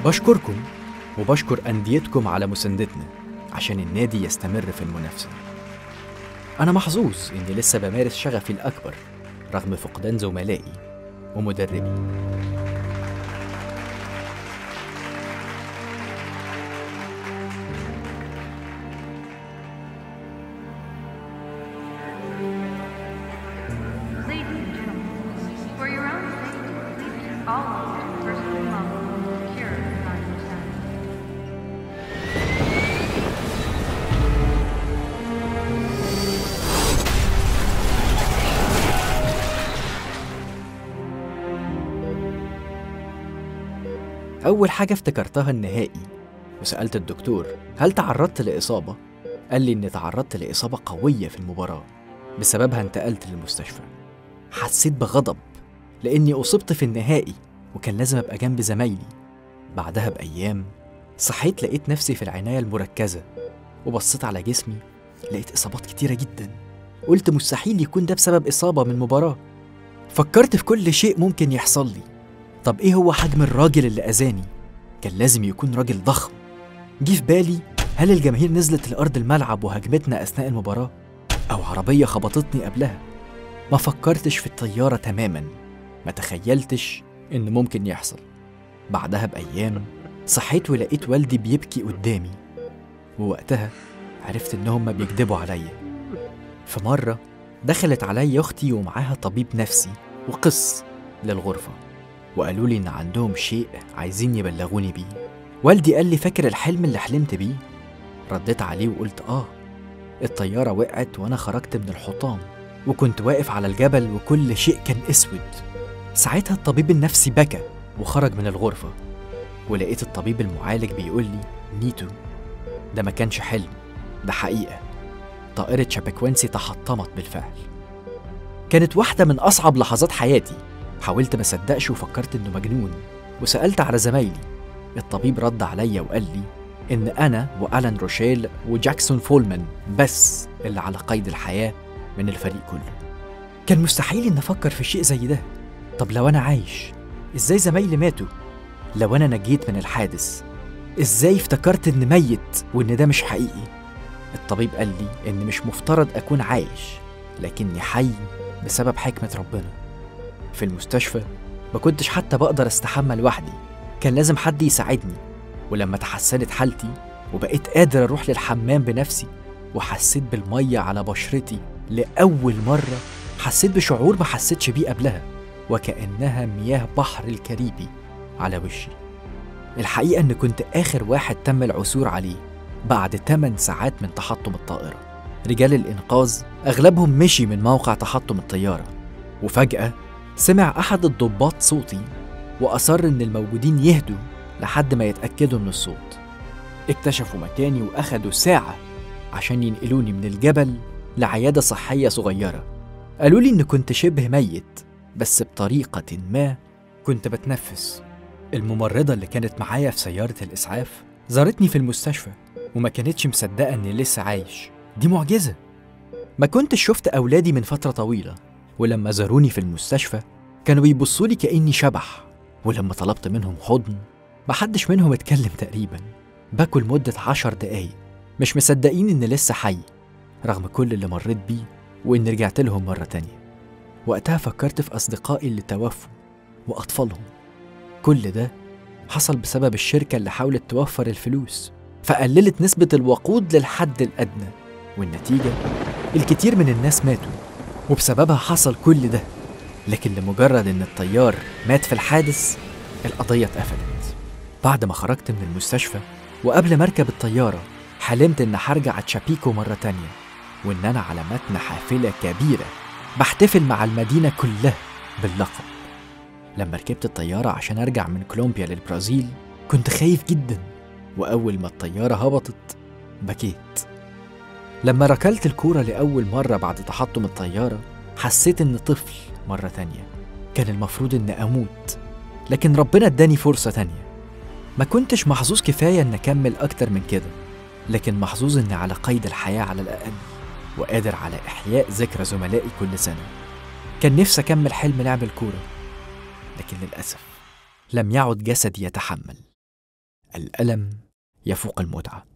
بشكركم وبشكر أنديتكم على مساندتنا عشان النادي يستمر في المنافسة أنا محظوظ إني لسه بمارس شغفي الأكبر رغم فقدان زملائي ومدربي Ladies and gentlemen, for your own safety, please turn all lights to personal level and secure inside your center. أول حاجة افتكرتها النهائي وسألت الدكتور هل تعرضت لإصابة؟ قال لي إني تعرضت لإصابة قوية في المباراة بسببها انتقلت للمستشفى حسيت بغضب لأني أصبت في النهائي وكان لازم أبقى جنب زمايلي بعدها بأيام صحيت لقيت نفسي في العناية المركزة وبصيت على جسمي لقيت إصابات كتيرة جدا قلت مستحيل يكون ده بسبب إصابة من مباراة فكرت في كل شيء ممكن يحصل لي طب ايه هو حجم الراجل اللي اذاني كان لازم يكون راجل ضخم جه في بالي هل الجماهير نزلت لارض الملعب وهاجمتنا اثناء المباراه او عربيه خبطتني قبلها ما فكرتش في الطياره تماما ما تخيلتش ان ممكن يحصل بعدها بايام صحيت ولقيت والدي بيبكي قدامي ووقتها عرفت انهم ما بيكذبوا عليا في مره دخلت عليا اختي ومعاها طبيب نفسي وقص للغرفه وقالوا لي إن عندهم شيء عايزين يبلغوني بيه والدي قال لي فاكر الحلم اللي حلمت بيه رديت عليه وقلت آه الطيارة وقعت وأنا خرجت من الحطام وكنت واقف على الجبل وكل شيء كان أسود ساعتها الطبيب النفسي بكى وخرج من الغرفة ولقيت الطبيب المعالج بيقول لي نيتو ده ما كانش حلم ده حقيقة طائرة شابكوانسي تحطمت بالفعل كانت واحدة من أصعب لحظات حياتي حاولت ما صدقش وفكرت انه مجنون وسالت على زمايلي الطبيب رد عليا وقال لي ان انا والان روشيل وجاكسون فولمان بس اللي على قيد الحياه من الفريق كله كان مستحيل ان افكر في شيء زي ده طب لو انا عايش ازاي زمايلي ماتوا لو انا نجيت من الحادث ازاي افتكرت ان ميت وان ده مش حقيقي الطبيب قال لي ان مش مفترض اكون عايش لكني حي بسبب حكمه ربنا في المستشفى ما كنتش حتى بقدر استحمى لوحدي كان لازم حد يساعدني ولما تحسنت حالتي وبقيت قادر اروح للحمام بنفسي وحسيت بالمية على بشرتي لأول مرة حسيت بشعور ما حسيتش بيه قبلها وكأنها مياه بحر الكاريبي على وشي الحقيقة إن كنت آخر واحد تم العثور عليه بعد 8 ساعات من تحطم الطائرة رجال الإنقاذ أغلبهم مشي من موقع تحطم الطيارة وفجأة سمع أحد الضباط صوتي وأصر إن الموجودين يهدوا لحد ما يتأكدوا من الصوت اكتشفوا مكاني وأخدوا ساعة عشان ينقلوني من الجبل لعيادة صحية صغيرة قالوا لي إن كنت شبه ميت بس بطريقة ما كنت بتنفس الممرضة اللي كانت معايا في سيارة الإسعاف زارتني في المستشفى وما كانتش مصدقة إني لسه عايش دي معجزة ما كنتش شفت أولادي من فترة طويلة ولما زاروني في المستشفى كانوا بيبصوا لي كأني شبح ولما طلبت منهم حضن محدش منهم اتكلم تقريبا باكل مدة عشر دقايق مش مصدقين إن لسه حي رغم كل اللي مريت بيه وإن رجعت لهم مرة تانية وقتها فكرت في أصدقائي اللي توفوا وأطفالهم كل ده حصل بسبب الشركة اللي حاولت توفر الفلوس فقللت نسبة الوقود للحد الأدنى والنتيجة الكتير من الناس ماتوا وبسببها حصل كل ده لكن لمجرد ان الطيار مات في الحادث القضية اتقفلت بعد ما خرجت من المستشفى وقبل ما اركب الطيارة حلمت ان هرجع تشابيكو مرة تانية وان انا على متن حافلة كبيرة بحتفل مع المدينة كلها باللقب لما ركبت الطيارة عشان ارجع من كولومبيا للبرازيل كنت خايف جدا واول ما الطيارة هبطت بكيت لما ركلت الكورة لأول مرة بعد تحطم الطيارة حسيت إن طفل مرة تانية كان المفروض إن أموت لكن ربنا اداني فرصة تانية ما كنتش محظوظ كفاية إن أكمل أكتر من كده لكن محظوظ إني على قيد الحياة على الأقل وقادر على إحياء ذكرى زملائي كل سنة كان نفسي أكمل حلم لعب الكورة لكن للأسف لم يعد جسدي يتحمل الألم يفوق المتعة